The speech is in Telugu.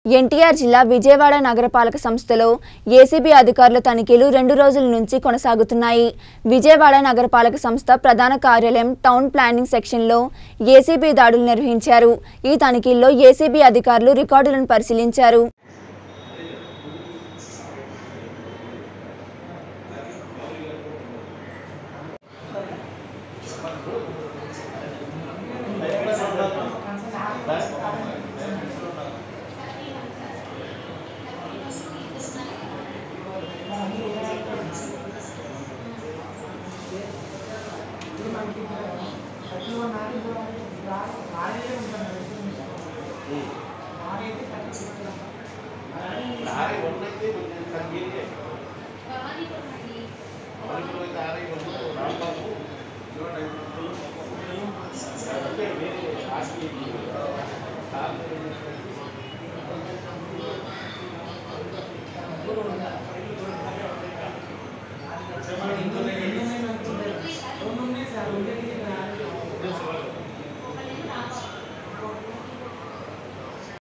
ఎన్టీఆర్ జిల్లా విజయవాడ నగరపాలక సంస్థలో ఏసీబీ అధికారుల తనిఖీలు రెండు రోజుల నుంచి కొనసాగుతున్నాయి విజయవాడ నగరపాలక సంస్థ ప్రధాన కార్యాలయం టౌన్ ప్లానింగ్ సెక్షన్లో ఏసీబీ దాడులు నిర్వహించారు ఈ తనిఖీల్లో ఏసీబీ అధికారులు రికార్డులను పరిశీలించారు ఇందులో